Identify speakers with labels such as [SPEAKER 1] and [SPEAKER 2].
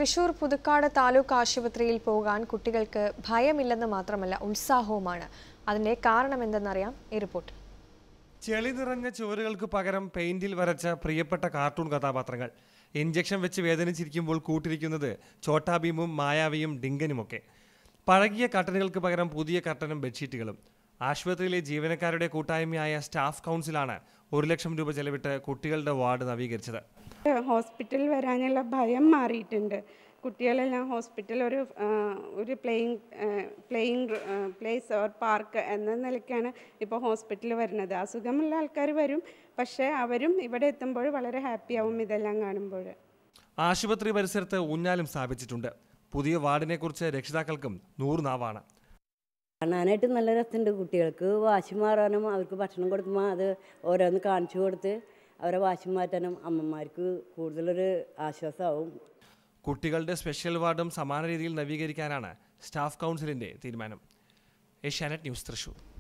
[SPEAKER 1] തൃശൂർ പുതുക്കാട് താലൂക്ക് ആശുപത്രിയിൽ പോകാൻ കുട്ടികൾക്ക് ഭയമില്ലെന്ന് മാത്രമല്ല ഉത്സാഹവുമാണ് അതിന്റെ കാരണം എന്തെന്നറിയാം ഈ റിപ്പോർട്ട്
[SPEAKER 2] ചെളി നിറഞ്ഞ ചുവരുകൾക്ക് പകരം പെയിന്റിൽ വരച്ച പ്രിയപ്പെട്ട കാർട്ടൂൺ കഥാപാത്രങ്ങൾ ഇഞ്ചക്ഷൻ വെച്ച് വേദനിച്ചിരിക്കുമ്പോൾ കൂട്ടിരിക്കുന്നത് ചോട്ടാ ഭീമും മായാവിയും ഡിങ്കനുമൊക്കെ പഴകിയ കട്ടനുകൾക്ക് പകരം പുതിയ കട്ടനും ബെഡ്ഷീറ്റുകളും ആശുപത്രിയിലെ ജീവനക്കാരുടെ കൂട്ടായ്മയായ സ്റ്റാഫ് കൗൺസിലാണ് ഒരു ലക്ഷം രൂപ ചെലവിട്ട് കുട്ടികളുടെ വാർഡ് നവീകരിച്ചത്
[SPEAKER 3] ഹോസ്പിറ്റലിൽ വരാനുള്ള ഭയം മാറിയിട്ടുണ്ട് കുട്ടികളെല്ലാം ഹോസ്പിറ്റൽ ഒരു ആ, ഒരു playing playing place or park എന്ന നിലയ്ക്കാണ് ഇപ്പോൾ ഹോസ്പിറ്റലിൽ വരുന്നത് അസുഖമുള്ള ആൾക്കാർ വരും പക്ഷേ അവരും ഇവിടെ എത്തുമ്പോൾ വളരെ ഹാപ്പി ആവും ഇതെല്ലാം കാണുമ്പോൾ
[SPEAKER 2] ആശുപത്രി പരിസരത്ത് ഊഞ്ഞാലും സ്ഥാപിച്ചിട്ടുണ്ട് പുതിയ വാർഡിനെ കുറിച്ച് രക്ഷിതാക്കൾക്കും നൂറ് നാവാണ്
[SPEAKER 4] കാണാനായിട്ട് നല്ല രസമുണ്ട് കുട്ടികൾക്ക് വാശി മാറാനും അവർക്ക് ഭക്ഷണം കൊടുക്കുമ്പോൾ അത് ഓരോന്ന് കാണിച്ചു കൊടുത്ത് അവരെ വാശി മാറ്റാനും അമ്മമാർക്ക് കൂടുതലൊരു ആശ്വാസമാവും
[SPEAKER 2] കുട്ടികളുടെ സ്പെഷ്യൽ വാർഡും സമാന രീതിയിൽ നവീകരിക്കാനാണ് സ്റ്റാഫ് കൗൺസിലിന്റെ തീരുമാനം ഏഷ്യാനെറ്റ് ന്യൂസ് തൃശൂർ